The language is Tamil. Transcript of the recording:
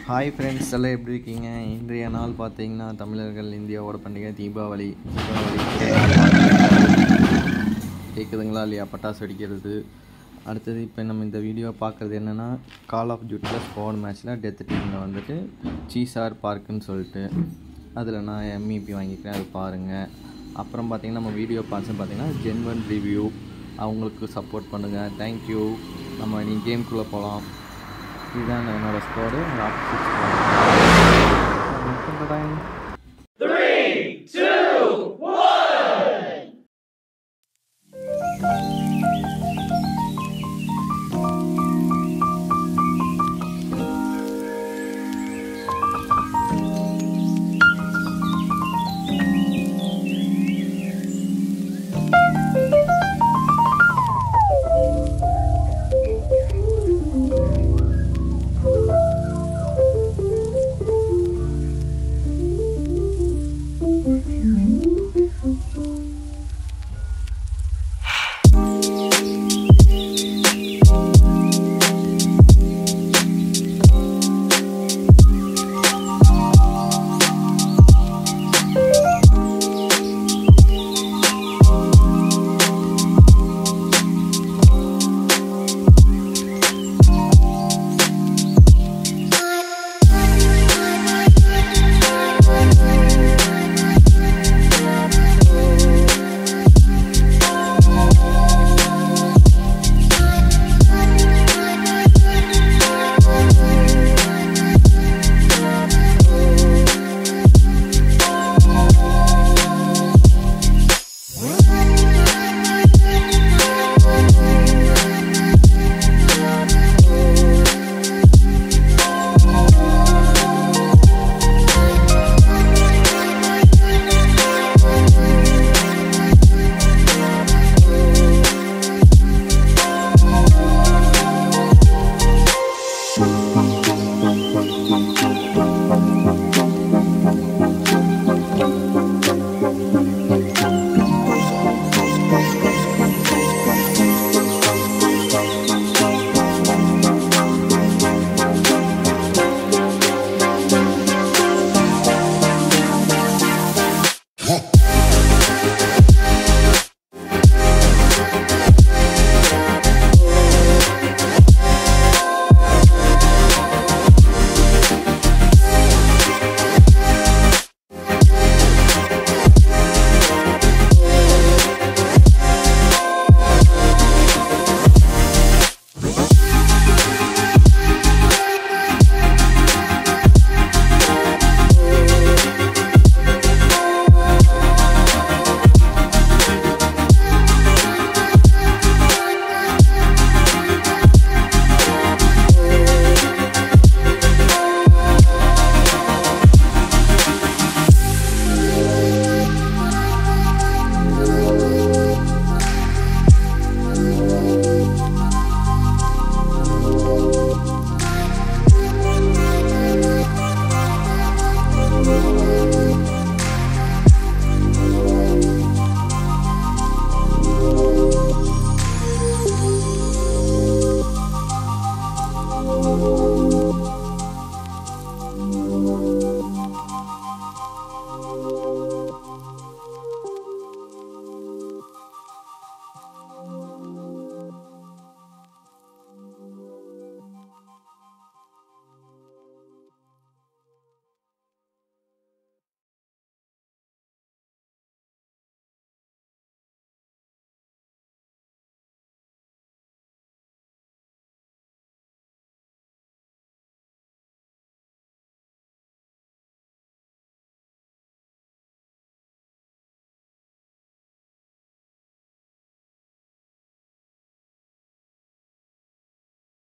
ஹாய் ஃப்ரெண்ட்ஸ் எல்லாம் எப்படி இருக்கீங்க இன்றைய நாள் பார்த்தீங்கன்னா தமிழர்கள் இந்தியாவோட பண்டிகை தீபாவளி தீபாவளி கேட்குதுங்களா இல்லையா பட்டாசு வெடிக்கிறது அடுத்தது இப்போ நம்ம இந்த வீடியோ பார்க்குறது என்னென்னா கால் ஆஃப் டியூட்டியில் ஸ்குவாட் மேட்ச்சில் டெத் டீமில் வந்துட்டு சீசார் பார்க்குன்னு சொல்லிட்டு அதில் நான் எம்இபி வாங்கிக்கிறேன் அது பாருங்கள் அப்புறம் பார்த்தீங்கன்னா நம்ம வீடியோ பார்ட்ஸ் பார்த்தீங்கன்னா ஜென்வன் ரிவ்யூ அவங்களுக்கு சப்போர்ட் பண்ணுங்கள் தேங்க்யூ நம்ம நீ கேம்குள்ளே போகலாம் இதுதான் என்னோடய ஸ்கோரு ஒரு ஆஃப் சிக்ஸ்